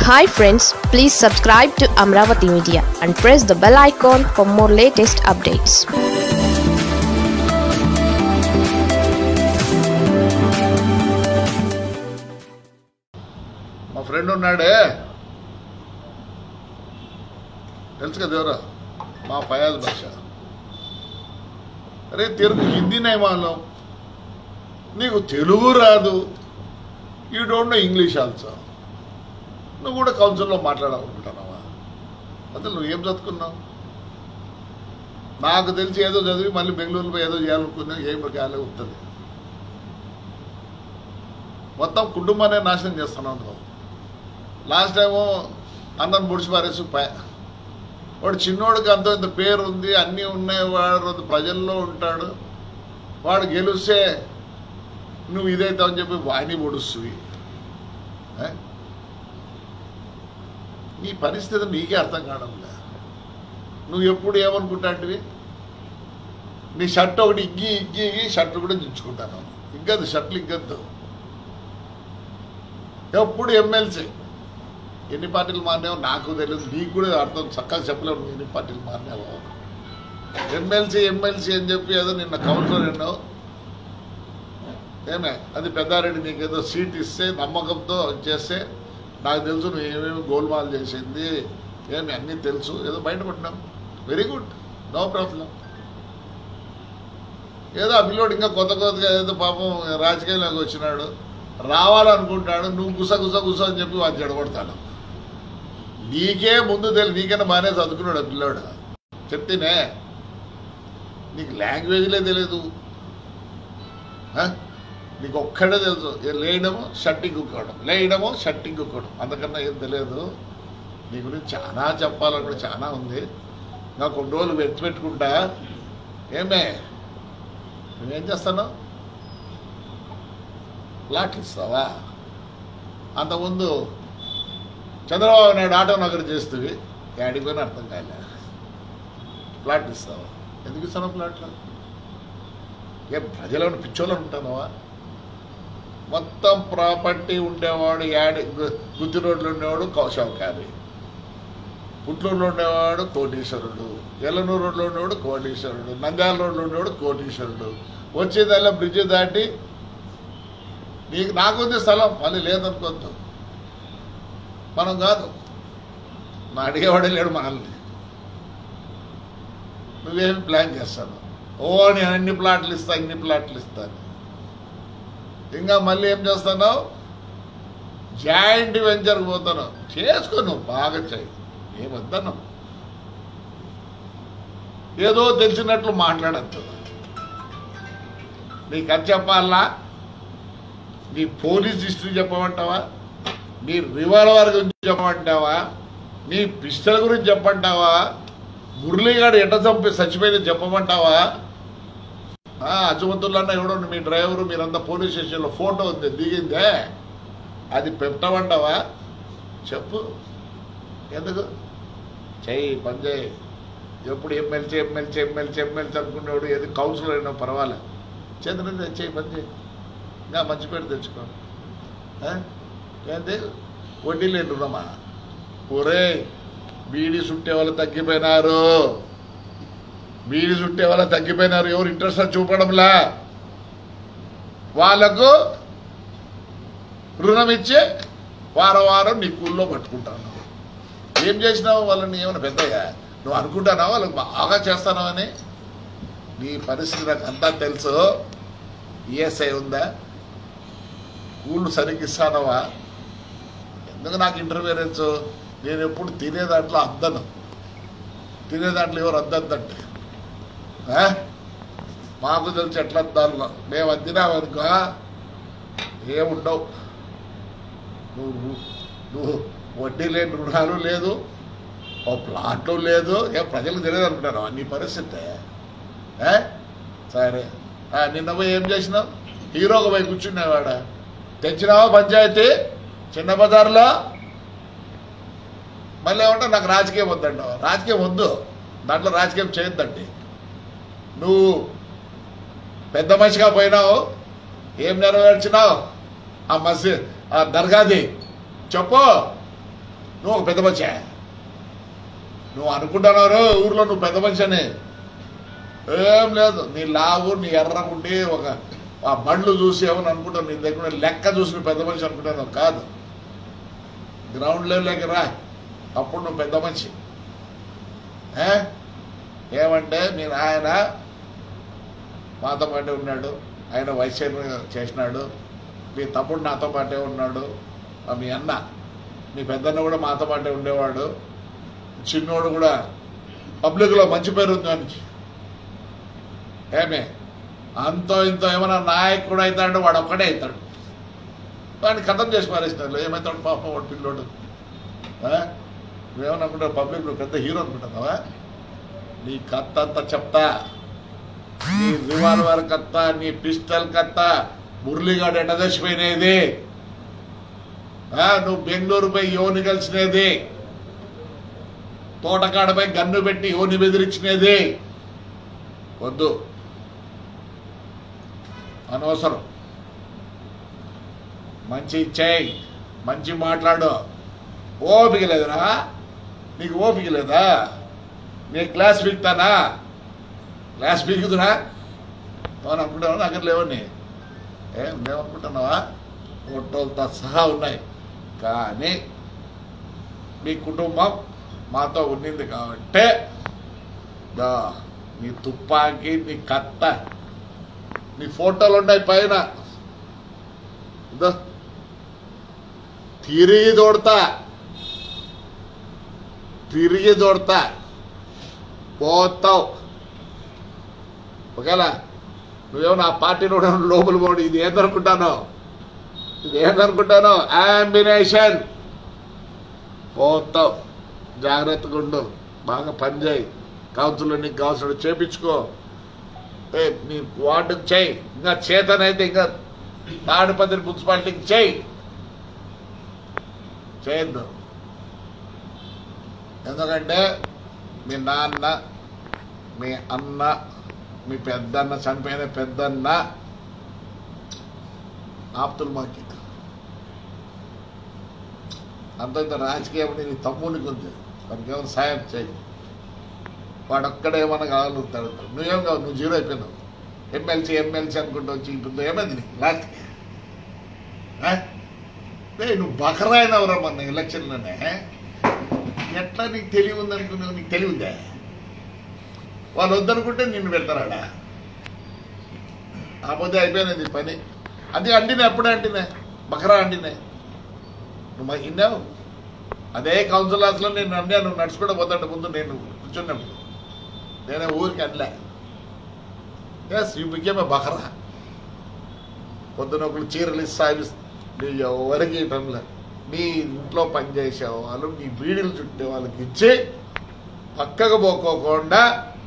Hi friends please subscribe to Amaravati media and press the bell icon for more latest updates మా friend ఉన్నాడే తెలుసు కదా ఎవరా మా ఫయాజ్ భాష అరే తెలుగు హిందీ నయమాలం నీకు తెలుగు రాదు you don't know English also నువ్వు కూడా కౌన్సిల్లో మాట్లాడాలనుకుంటున్నావా అసలు నువ్వు ఏం చదువుకున్నావు నాకు తెలిసి ఏదో చదివి మళ్ళీ బెంగళూరులో ఏదో చేయాలనుకున్నా ఏం కాలే ఉంటుంది మొత్తం కుటుంబాన్ని నాశనం చేస్తున్నావు నువ్వు లాస్ట్ టైము అన్నం బుడిచి పారేసి పా- వాడు చిన్నోడికి అంత ఇంత పేరు ఉంది అన్నీ ఉన్నాయి వాడు ప్రజల్లో ఉంటాడు వాడు గెలిస్తే నువ్వు ఇదైతావు అని చెప్పి వాణి పొడుస్తుంది ఏ? నీ పరిస్థితి నీకే అర్థం కావడంలే నువ్వు ఎప్పుడు ఏమనుకుంటాంటివి నీ షర్ట్ ఒకటి ఇగ్గి ఇగ్గి ఇగ్గి షర్ట్లు కూడా దించుకుంటాను ఇంకద్దు షర్ట్లు ఇంకద్దు ఎప్పుడు ఎమ్మెల్సీ ఎన్ని పార్టీలు మారినావో నాకు తెలియదు నీకు కూడా అర్థం చక్కగా చెప్పలేవు నువ్వు ఎన్ని పార్టీలు మారినావో ఎమ్మెల్సీ ఎమ్మెల్సీ అని చెప్పి ఏదో నిన్న కౌన్సిలర్ ఎన్నో ఏమే అది పెద్దారెడ్డి నీకు ఏదో సీట్ ఇస్తే నమ్మకంతో చేస్తే నాకు తెలుసు నువ్వు ఏమేమి గోల్మాల్ చేసింది ఏమి అన్నీ తెలుసు ఏదో బయటపడినాం వెరీ గుడ్ నో ప్రాబ్లం ఏదో ఆ పిల్లోడు ఇంకా కొత్త కొత్తగా ఏదో పాపం రాజకీయాల్లోకి వచ్చినాడు రావాలనుకుంటాడు నువ్వు గుస గుస గుస అని చెప్పి వాడు చెడగొడతాడు నీకే ముందు తెలియదు నీకైనా బాగానే చదువుకున్నాడు ఆ పిల్లోడు చెప్తేనే నీకు లాంగ్వేజ్లే తెలియదు ఆ? నీకు ఒక్కడే తెలుసు ఏ లేయడము షట్టింగ్ కుక్కోవడం లేయడము షట్టింగ్ కుక్కోవడం అంతకన్నా ఏం తెలియదు నీ గురించి చాలా చెప్పాలనుకో చాలా ఉంది నాకు కొన్ని రోజులు వెతి పెట్టుకుంటా ఏమే నువ్వేం చేస్తాను ప్లాట్లు ఇస్తావా అంతకుముందు చంద్రబాబు నాయుడు ఆటో నగర్ చేస్తుంది యాడికి పోయినా అర్థం కాలే ప్లాట్లు ఇస్తావా ఎందుకు ఇస్తాను ప్లాట్లు ఏ ప్రజలను పిచ్చోళ్ళు ఉంటానవా మొత్తం ప్రాపర్టీ ఉండేవాడు యాడి గు- గుత్తి రోడ్లు ఉండేవాడు కౌశవకారి పుట్లూరులో ఉండేవాడు కోటీశ్వరుడు ఎల్లనూరు రోడ్లో ఉండేవాడు కోటీశ్వరుడు నంద్యాల రోడ్లో ఉండేవాడు కోటీశ్వరుడు వచ్చేదల్లా బ్రిడ్జ్ దాటి నీకు నాకుంది స్థలం మళ్ళీ లేదనుకోద్దు మనం కాదు నా అడిగేవాడే లేడు మనల్ని నువ్వేమి ప్లాన్ చేస్తాను ఓ నేను అన్ని ప్లాట్లు ఇస్తా ఇన్ని ప్లాట్లు ఇస్తాను ఇంకా మళ్ళీ ఏం చేస్తున్నావు జాయింట్ వెంచర్కి పోతాను చేసుకో నువ్వు బాగా చేయి ఏమొద్దను ఏదో తెలిసినట్లు మాట్లాడద్దు నీకు అది చెప్పాలా నీ పోలీస్ హిస్టరీ చెప్పమంటావా నీ రివాల్వర్ గురించి చెప్పమంటావా నీ పిస్టల్ గురించి చెప్పంటావా మురళీగాడు ఎట్ట చంపి చచ్చిపోయింది చెప్పమంటావా ఆ, అజమతుల్లా ఎవడో మీ డ్రైవరు మీరంతా పోలీస్ స్టేషన్లో ఫోటో ఉంది దిగిందే అది పెట్టమంటావా చెప్పు ఎందుకు చెయ్యి పని చేయి ఎప్పుడు ఎమ్మెల్సీ ఎమ్మెల్సీ ఎమ్మెల్సీ ఎమ్మెల్సీ అనుకునేవాడు ఏది కౌన్సిలర్ అయినా పర్వాలే చేతులు చేయి పని చేయి ఇంకా మంచి పేరు తెచ్చుకో ఆ? ఏంది వడ్డీ లేని రుణమా ఒరే బీడీ చుట్టే వాళ్ళు తగ్గిపోయినారు బీడీ చుట్టే వాళ్ళు తగ్గిపోయినారు ఎవరు ఇంట్రెస్ట్ చూపడంలా వాళ్ళకు రుణం ఇచ్చి వారం వారం నీ కూల్లో పట్టుకుంటాను ఏం చేసినావు వాళ్ళని ఏమైనా పెద్దయ్యా నువ్వు అనుకుంటానావా వాళ్ళకి బాగా చేస్తానావని నీ పరిస్థితి నాకు అంతా తెలుసు ఈఎస్ఐ ఉందా కూళ్ళు సరిగ్గా ఇస్తానవా ఎందుకు నాకు ఇంటర్ఫీరెన్స్ నేను ఎప్పుడు తినే దాంట్లో అద్దను తినే దాంట్లో ఎవరు అద్దంటే మాకు తెలిసి ఎట్లా అద్దాలు మేము అద్దినామనుకో ఏముండవు నువ్వు నువ్వు వడ్డీ లేని రుణాలు లేదు ఓ ప్లాట్లు లేదు ఏ ప్రజలకు తెలియదు అనుకుంటాను నీ పరిస్థితి ఏ? సరే ఆ, నిన్న పోయి ఏం చేసినావు హీరోగా పోయి కూర్చున్నావాడ తెచ్చినావా పంచాయతీ చిన్న బజార్లో మళ్ళీ ఏమంటా నాకు రాజకీయం వద్దంటావు రాజకీయం వద్దు దాంట్లో రాజకీయం చేయొద్దండి నువ్వు పెద్ద మనిషిగా పోయినావు ఏం నెరవేర్చినావు ఆ మసీ ఆ దర్గాది చెప్పు నువ్వు ఒక పెద్ద మనిషి నువ్వు అనుకుంటున్నావు ఊర్లో నువ్వు పెద్ద మనిషి అని ఏం లేదు నీ లావు నీ ఎర్రగుండి ఒక ఆ బండ్లు చూసి ఏమని అనుకుంటావు నీ దగ్గర లెక్క చూసి నువ్వు పెద్ద మనిషి అనుకుంటాను కాదు గ్రౌండ్ లెవెల్లోకి రా అప్పుడు నువ్వు పెద్ద మనిషి ఏ? ఏమంటే మీ నాయన మాతో పాటే ఉన్నాడు ఆయన వైస్ చైర్మన్ చేసినాడు మీ తమ్ముడు నాతో పాటే ఉన్నాడు ఆ మీ అన్న మీ పెద్దన్న కూడా మాతో పాటే ఉండేవాడు చిన్నోడు కూడా పబ్లిక్లో మంచి పేరు ఉంది అని ఏమే అంతో ఇంతో ఏమైనా నాయకుడు అవుతాడు వాడు ఒక్కడే అవుతాడు వాడిని కథం చేసి పారేసినారు ఏమవుతాడు పాపం వాడు పిల్లోడు ఆ? నువ్వేమనుకుంటావు పబ్లిక్ నువ్వు పెద్ద హీరో అనుకుంటున్నావా నీ కత్త అంతా చెప్తా నీ రివాల్వర్ కత్త నీ పిస్టల్ కత్త మురళీగాడు ఎండ చచ్చిపోయినది ఆ, నువ్వు బెంగళూరు పోయి యోని కలిసినది తోటకాడపై గన్ను పెట్టి యోని బెదిరించినది వద్దు అనవసరం మంచి చేయి మంచి మాట్లాడు ఓపిక లేదురా నీకు ఓపిక లేదా నీ క్లాస్ పీకుతానా క్లాస్ పీకుదురా అవును అనుకుంటావా నాకు లేవని ఏం లేవనుకుంటున్నావా ఫోటోలతో సహా ఉన్నాయి కానీ మీ కుటుంబం మాతో ఉండింది కాబట్టి దా నీ తుపాకీ నీ కత్త నీ ఫోటోలు ఉన్నాయి పైన ఇదో తిరిగి దోడతా తిరిగి దోడతా పోతావు ఒకవేళ నువ్వేమో నా పార్టీలో ఉన్న లోపల పోడు ఇది ఏందనుకుంటాను ఇది ఏందనుకుంటాను ఆంబినేషన్ పోతావు జాగ్రత్తగా ఉండు బాగా పనిచేయి కౌన్సిలర్ నీకు కావాల్సిన చేపించుకో ఏ, నీ వార్డుకి చేయి ఇంకా చేతనైతే ఇంకా తాడిపత్రి మున్సిపాలిటీకి చేయి చేయొద్దు ఎందుకంటే మీ నాన్న మీ అన్న మీ పెద్దన్న చనిపోయిన పెద్దన్న ఆప్తులు మాకి అంత ఇంత రాజకీయం నీ తమ్మునికి ఉంది వాడికి ఏమైనా సాయం చేయి వాడు ఒక్కడే ఏమన్నా కాగలుగుతాడు నువ్వేం కావు నువ్వు జీరో అయిపోయినావు ఎమ్మెల్సీ ఎమ్మెల్సీ అనుకుంటూ వచ్చి ఇప్పుడు ఏమైంది నీకు లాస్ట్కి ఆ? ఏయ్, నువ్వు బకరాయినవరా మొన్న ఎలక్షన్లోనే ఎట్లా నీకు తెలివి ఉందనుకున్నావు నీకు తెలివి ఉందా వాళ్ళు వద్దనుకుంటే నిన్ను పెడతారాడా ఆపోతే అయిపోయినది ఈ పని అది అండినా ఎప్పుడే అంటినా బకరా అండినా నువ్వు మా- విన్నావు అదే కౌన్సిల్ హాస్లో నేను అన్నా నువ్వు నడుచుకుంటూ పోతాడు ముందు నేను కూర్చున్నప్పుడు నేనే ఊరికి అనలే ఎస్ యూ బికేమ్ బకరా పొద్దున ఒకళ్ళు చీరలు ఇస్తా నువ్వు ఎవరికి ఇవ్వడంలే మీ ఇంట్లో పనిచేసే వాళ్ళు మీ బీడీలు చుట్టే వాళ్ళకి ఇచ్చి పక్కకు పోకోకుండా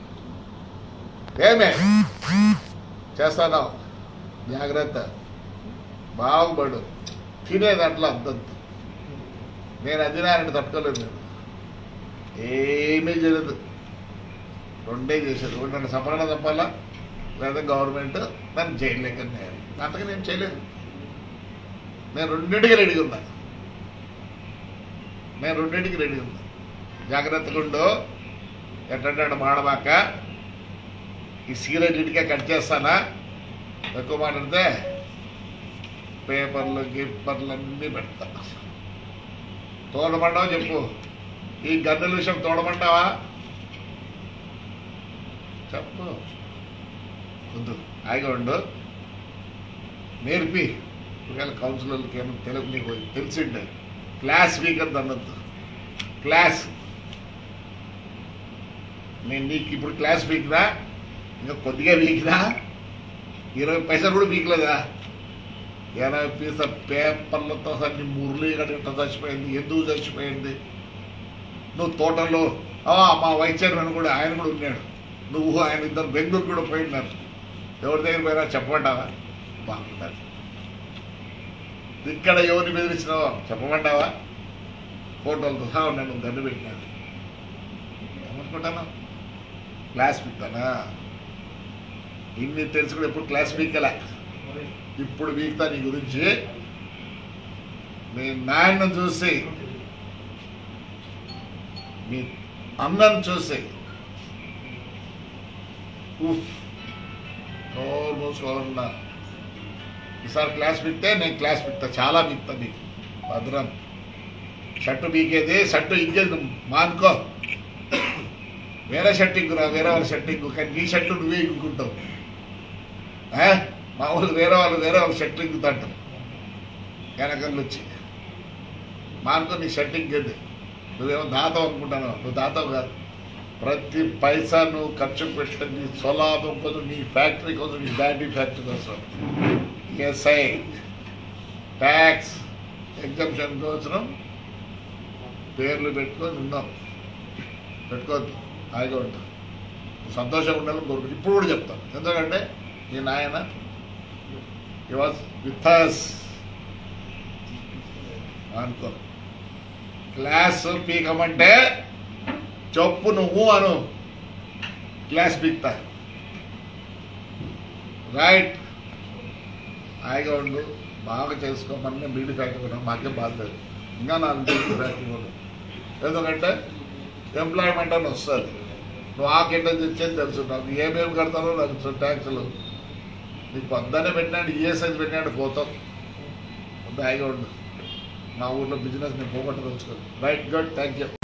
ఏమే చేస్తాను జాగ్రత్త బాగుపడు తినేది అట్లా అంతంత నేను అధినారాయణ తట్టుకోలేదు నేను ఏమీ చేయలేదు రెండే చేసేది ఒకటి నన్ను సంపరణ తప్పాలా లేదా గవర్నమెంట్ నన్ను చేయలేక నేను అంతగా నేను చేయలేదు నేను రెండింటికి రెడీగా ఉన్నా నేను రెండింటికి రెడీగా ఉన్నా జాగ్రత్తగా ఉండు ఎట్టంటే మాడమాక ఈ సీరియల్ ఇటుకే కట్ చేస్తానా ఎక్కువ మాట్లాడితే పేపర్లు గిప్పర్లు అన్నీ పెడతా తోడమంటావా చెప్పు ఈ గన్నుల విషయం తోడమంటావా చెప్పు వద్దు హాయిగా ఉండు నేర్పి ఒకవేళ కౌన్సిలర్లకి ఏమో తెలుగు నీకు తెలిసిండే క్లాస్ వీక్ అని అనొద్దు క్లాస్ నేను నీకు ఇప్పుడు క్లాస్ వీక్నా ఇంకా కొద్దిగా వీక్నా ఇరవై పైసలు కూడా వీక్లేదా ఎనభై పీస పేపర్లతో అన్ని మురళి గట్ట చచ్చిపోయింది ఎందుకు చచ్చిపోయింది నువ్వు తోటలో ఆ, మా వైస్ చైర్మన్ కూడా ఆయన కూడా ఉన్నాడు నువ్వు ఆయన ఇద్దరు బెంగళూరు కూడా పోయినారు ఎవరి దగ్గర పోయినా చెప్పమంటావా బాగుండాలి ఇక్కడ ఎవరిని బెదిరించినావో చెప్పమంటావా ఫోటోలతో సహా ఉన్నాను గన్ను పెట్టినాడు ఏమనుకుంటాను క్లాస్ పీక్తానా ఇన్ని తెలుసు కూడా ఎప్పుడు క్లాస్ పీకలే ఇప్పుడు వీక్తా నీ గురించి మీ నాయన చూసి మీ అన్నను చూసి ఉఫ్ నోరు మూసుకోవాలన్నా ఈసారి క్లాస్ పిక్తే నేను క్లాస్ పిక్తా చాలా పిక్తా మీకు భద్రం షర్టు బీకేది షర్టు ఇంకేది మానుకో వేరే షర్ట్ ఇంకురా వేరే వాళ్ళ షర్ట్ ఇంకు కానీ నీ షర్టు నువ్వే ఇంకుంటావు ఆ? మా వాళ్ళు వేరే వాళ్ళు వేరే వాళ్ళ షర్ట్లు ఇంకుతాంటారు వెనకళ్ళు వచ్చి మానుకో నీ షర్ట్ ఇంకేది నువ్వేమో దాతావు అనుకుంటాను నువ్వు దాతావు కాదు ప్రతి పైసా నువ్వు ఖర్చు పెట్టని నీ సొలాభం కోసం నీ ఫ్యాక్టరీ కోసం నీ బ్యాటరీ ఫ్యాక్టరీ కోసం ఎస్ఐ ట్యాక్స్ ఎగ్జామ్షన్ కోసం పేర్లు పెట్టుకొని ఉన్నాం పెట్టుకోవద్దు హాయిగా ఉంటాం నువ్వు సంతోషంగా ఉండాలని కోరుకుంటు ఇప్పుడు కూడా చెప్తాను ఎందుకంటే నీ నాయన ఈ వాజ్ విత్ అస్ అనుకో క్లాస్ పీకమంటే చెప్పు నువ్వు అను క్లాస్ పీక్తా రైట్ హాయిగా ఉండు బాగా చేసుకోమని నేను బీడీ ఫ్యాక్టరీ ఉన్నాను మాకేం బాధ లేదు ఇంకా నాకు బీడీ ఫ్యాక్టరీ ఉన్నాను ఎందుకంటే ఎంప్లాయ్మెంట్ అని వస్తుంది నువ్వు ఆ కింద తెచ్చేది తెలుసు నాకు ఏమేమి కడతానో నాకు ట్యాక్సులు నీకు పొద్దున్నే పెట్టినాడు ఈఎస్ఐ పెట్టినాడు పోతాం హాయిగా ఉండు మా ఊర్లో బిజినెస్ నేను పోగొట్టదలుచుకోదు రైట్ గుడ్ థ్యాంక్ యూ